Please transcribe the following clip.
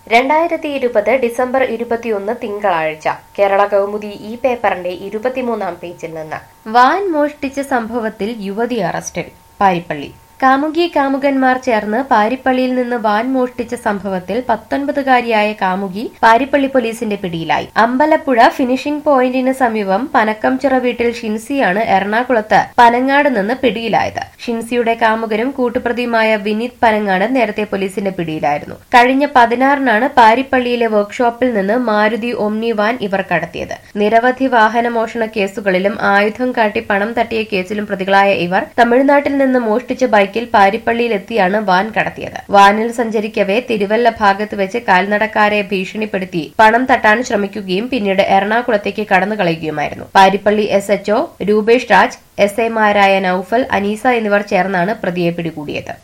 രണ്ടായിരത്തി ഇരുപത് ഡിസംബർ ഇരുപത്തിയൊന്ന് തിങ്കളാഴ്ച കേരള കൗമുദി ഈ പേപ്പറിന്റെ ഇരുപത്തിമൂന്നാം പേജിൽ നിന്ന് വാൻ മോഷ്ടിച്ച സംഭവത്തിൽ യുവതി അറസ്റ്റിൽ പാരിപ്പള്ളി കാമുകി കാമുകന്മാർ ചേർന്ന് പാരിപ്പള്ളിയിൽ നിന്ന് വാൻ മോഷ്ടിച്ച സംഭവത്തിൽ പത്തൊൻപതുകാരിയായ കാമുകി പാരിപ്പള്ളി പോലീസിന്റെ പിടിയിലായി അമ്പലപ്പുഴ ഫിനിഷിംഗ് പോയിന്റിന് സമീപം പനക്കംചിറ വീട്ടിൽ ഷിൻസിയാണ് എറണാകുളത്ത് പനങ്ങാട് നിന്ന് പിടിയിലായത് ഷിൻസിയുടെ കാമുകനും കൂട്ടുപ്രതിയുമായ വിനീത് പനങ്ങാട് നേരത്തെ പോലീസിന്റെ പിടിയിലായിരുന്നു കഴിഞ്ഞ പതിനാറിനാണ് പാരിപ്പള്ളിയിലെ വർക്ക്ഷോപ്പിൽ നിന്ന് മാരുതി ഒമ്നി വാൻ ഇവർ കടത്തിയത് നിരവധി വാഹനമോഷണ കേസുകളിലും ആയുധം കാട്ടി പണം തട്ടിയ കേസിലും പ്രതികളായ ഇവർ തമിഴ്നാട്ടിൽ നിന്ന് മോഷ്ടിച്ച ബൈക്കിൽ പാരിപ്പള്ളിയിലെത്തിയാണ് വാൻ കടത്തിയത് വാനിൽ സഞ്ചരിക്കവെ തിരുവല്ല ഭാഗത്ത് വെച്ച് കാൽനടക്കാരെ ഭീഷണിപ്പെടുത്തി പണം തട്ടാൻ ശ്രമിക്കുകയും പിന്നീട് എറണാകുളത്തേക്ക് കടന്നു കളയുകയുമായിരുന്നു Parippally S HO Rupesh Raj S ഐമാരായ നൌഫൽ അനീസ എന്നിവർ ചേർന്നാണ് പ്രതിയെ പിടികൂടിയത്